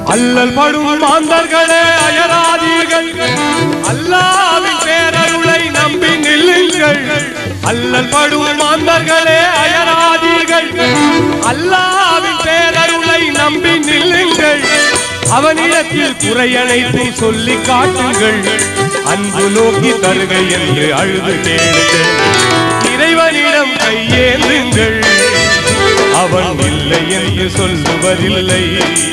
அல்லல் படும் மாந்தர்களே அயராதீர்கள் அல்லாவின் பேரருளை நம்பி நில்லுங்கள் அல்லல் படும் மாந்தர்களே அயராதீர்கள் அல்லாவின் பேரருளை நம்பி நில்லுங்கள் அவனிடத்தில் குறையனைத்தும் சொல்லி காட்டுங்கள் அன்பு நோக்கி தருக என்று அழுது கேளுங்கள் இறைவனிடம் கையேந்துங்கள் அவன் இல்லை என்று சொல்லுவதில்லை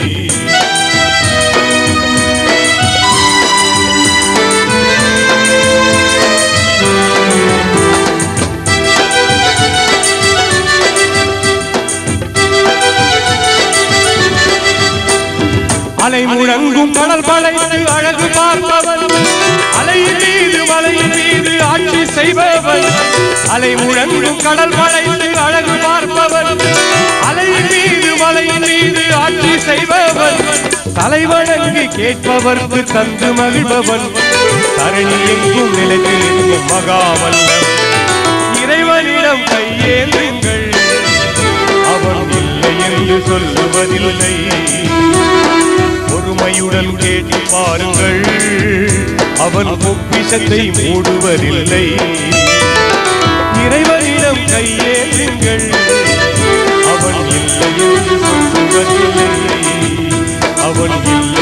அலை முழங்கும் கடல் படைத்து அழகு பார்ப்பவன் அலையின் மீது மலையின் மீது ஆட்சி செய்பவன் அலை முழங்கும் கடல் படைத்து அழகு பார்ப்பவன் அலையின் மீது மலையின் மீது ஆட்சி செய்பவன் தலைவணங்கி கேட்பவர்க்கு தந்து மகிழ்பவன் தரணி எங்கும் நிலைத்திருக்கும் மகாவல்லன் இறைவனிடம் கையேந்துங்கள் அவன் இல்லை என்று சொல்லுவதில்லை பொறுமையுடன் கேட்டு பாருங்கள் அவன் பொக்கிஷத்தை மூடுவதில்லை இறைவனிடம் கையேந்துங்கள் அவன் இல்லை என்று சொல்லுவதில்லை அவன் இல்லை